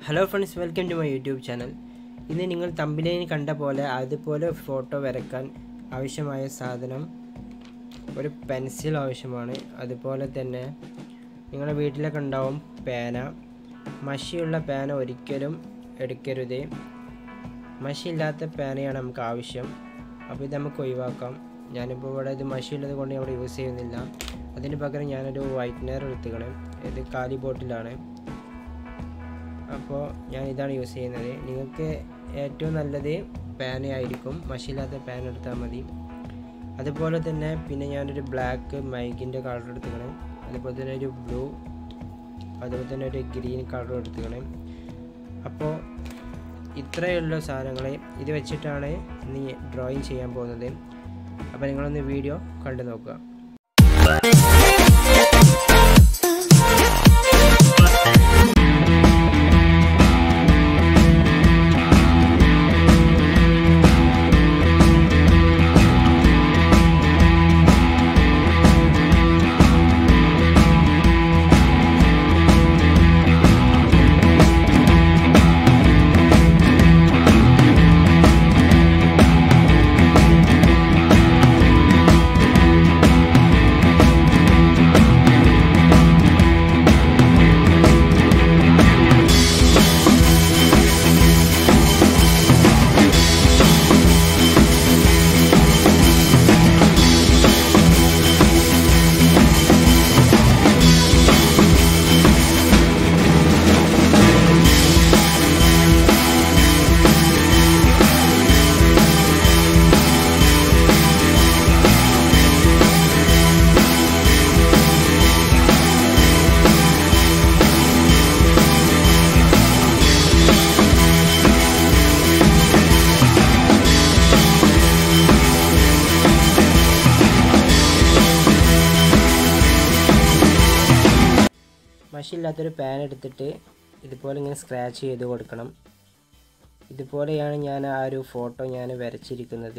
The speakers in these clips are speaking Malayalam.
hello friends welcome to my YouTube channel ഇന്ന് നിങ്ങൾ തമ്പിലേന് കണ്ട പോലെ അതുപോലെ ഫോട്ടോ വരയ്ക്കാൻ ആവശ്യമായ സാധനം ഒരു പെൻസിൽ ആവശ്യമാണ് അതുപോലെ തന്നെ നിങ്ങളുടെ വീട്ടിലൊക്കെ ഉണ്ടാവും പേന മഷിയുള്ള പേന ഒരിക്കലും എടുക്കരുത് മഷിയില്ലാത്ത പേനയാണ് നമുക്ക് ആവശ്യം അപ്പോൾ ഇത് നമുക്ക് ഒഴിവാക്കാം ഞാനിപ്പോൾ ഇവിടെ ഇത് മഷിയുള്ളത് കൊണ്ട് ഞാൻ ഇവിടെ യൂസ് ചെയ്യുന്നില്ല അതിന് പകരം ഞാനൊരു വൈറ്റ്നർ എടുത്തുക്കണം ഇത് കാലി ബോട്ടിലാണ് അപ്പോൾ ഞാൻ ഇതാണ് യൂസ് ചെയ്യുന്നത് നിങ്ങൾക്ക് ഏറ്റവും നല്ലത് പാനയായിരിക്കും മഷിയില്ലാത്ത പാൻ എടുത്താൽ മതി അതുപോലെ തന്നെ പിന്നെ ഞാനൊരു ബ്ലാക്ക് മൈക്കിൻ്റെ കളർ എടുത്തുക്കണം അതുപോലെ തന്നെ ഒരു ബ്ലൂ അതുപോലെ തന്നെ ഒരു ഗ്രീൻ കളർ എടുത്തുക്കണം അപ്പോൾ ഇത്രയുള്ള സാധനങ്ങൾ ഇത് വെച്ചിട്ടാണ് ഇന്ന് ഡ്രോയിങ് ചെയ്യാൻ പോകുന്നത് അപ്പോൾ നിങ്ങളൊന്ന് വീഡിയോ കണ്ടു നോക്കുക മഷിയില്ലാത്തൊരു പാൻ എടുത്തിട്ട് ഇതുപോലെ ഇങ്ങനെ സ്ക്രാച്ച് ചെയ്ത് കൊടുക്കണം ഇതുപോലെയാണ് ഞാൻ ആ ഒരു ഫോട്ടോ ഞാൻ വരച്ചിരിക്കുന്നത്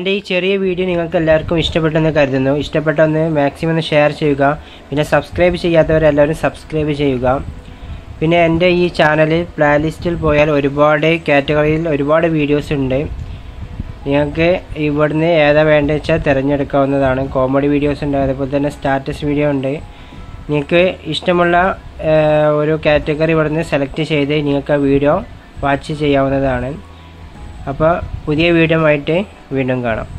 എൻ്റെ ഈ ചെറിയ വീഡിയോ നിങ്ങൾക്ക് എല്ലാവർക്കും ഇഷ്ടപ്പെട്ടെന്ന് കരുതുന്നു ഇഷ്ടപ്പെട്ടൊന്ന് മാക്സിമം ഒന്ന് ഷെയർ ചെയ്യുക പിന്നെ സബ്സ്ക്രൈബ് ചെയ്യാത്തവരെല്ലാവരും സബ്സ്ക്രൈബ് ചെയ്യുക പിന്നെ എൻ്റെ ഈ ചാനലിൽ പ്ലേലിസ്റ്റിൽ പോയാൽ ഒരുപാട് കാറ്റഗറിയിൽ ഒരുപാട് വീഡിയോസ് ഉണ്ട് നിങ്ങൾക്ക് ഇവിടുന്ന് ഏതാ വേണ്ടത് വെച്ചാൽ തിരഞ്ഞെടുക്കാവുന്നതാണ് കോമഡി വീഡിയോസ് ഉണ്ട് അതുപോലെ തന്നെ സ്റ്റാറ്റസ് വീഡിയോ ഉണ്ട് നിങ്ങൾക്ക് ഇഷ്ടമുള്ള ഏഹ്, ഒരു കാറ്റഗറി ഇവിടുന്ന് സെലക്ട് ചെയ്ത് നിങ്ങൾക്ക് ആ വീഡിയോ വാച്ച് ചെയ്യാവുന്നതാണ് അപ്പോൾ പുതിയ വീഡിയോ ആയിട്ട് വീണ്ടും കാണാം